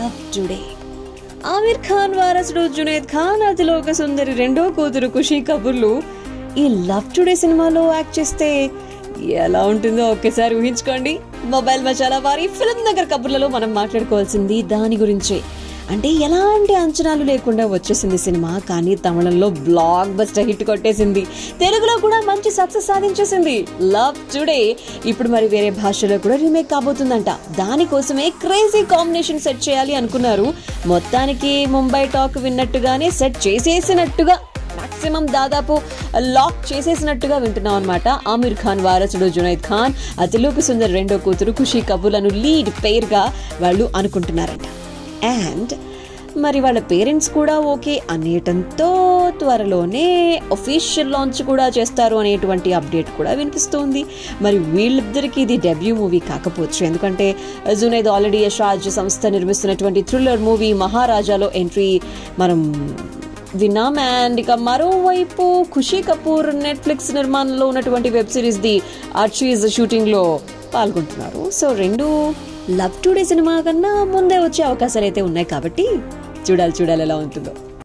love today Aamir Khan వారసుడు జునేద్ ఖాన్ అతిలోక సుందరి రెండో కూతురు ఖుషీ కపూర్లు ఈ లవ్ టుడే సినిమాలో యాక్ట్ చేస్తే ఎలా ఉంటుందో ఒక్కసారి ఊహించుకోండి మొబైల్ మచాలా వారి ఫిల్మ్ నగర్ కబుర్లలో మనం మాట్లాడుకోవాల్సింది దాని గురించే అంటే ఎలాంటి అంచనాలు లేకుండా వచ్చేసింది సినిమా కానీ తమిళంలో బ్లాక్ బస్టర్ హిట్ కొట్టేసింది తెలుగులో కూడా మంచి సక్సెస్ సాధించేసింది లవ్ టుడే ఇప్పుడు మరి వేరే భాషలో కూడా రీమేక్ కాబోతుందంట దానికోసమే క్రేజీ కాంబినేషన్ సెట్ చేయాలి అనుకున్నారు మొత్తానికి ముంబై టాక్ విన్నట్టుగానే సెట్ చేసేసినట్టుగా మాక్సిమం దాదాపు లాక్ చేసేసినట్టుగా వింటున్నాం అనమాట ఆమిర్ ఖాన్ వారసుడు జునైద్ ఖాన్ అతిలోకి సుందర్ రెండో కూతురు ఖుషీ కపూర్లను లీడ్ పేర్గా వాళ్ళు అనుకుంటున్నారంట అండ్ మరి వాళ్ళ పేరెంట్స్ కూడా ఓకే అనేయటంతో త్వరలోనే ఒఫీషియల్ లాంచ్ కూడా చేస్తారు అనేటువంటి అప్డేట్ కూడా వినిపిస్తోంది మరి వీళ్ళిద్దరికి ఇది డెబ్యూ మూవీ కాకపోవచ్చు ఎందుకంటే జునైద్ ఆల్రెడీ యశ్రాజ్ సంస్థ నిర్మిస్తున్నటువంటి థ్రిల్లర్ మూవీ మహారాజాలో ఎంట్రీ మనం విన్నాం అండ్ ఇక మరోవైపు ఖుషీ కపూర్ నెట్ఫ్లిక్స్ నిర్మాణంలో ఉన్నటువంటి web series the Archies shooting లో పాల్గొంటున్నారు సో రెండు లవ్ టుడే సినిమా కన్నా ముందే వచ్చే అవకాశాలు అయితే ఉన్నాయి కాబట్టి చూడాలి చూడాలి ఎలా ఉంటుందో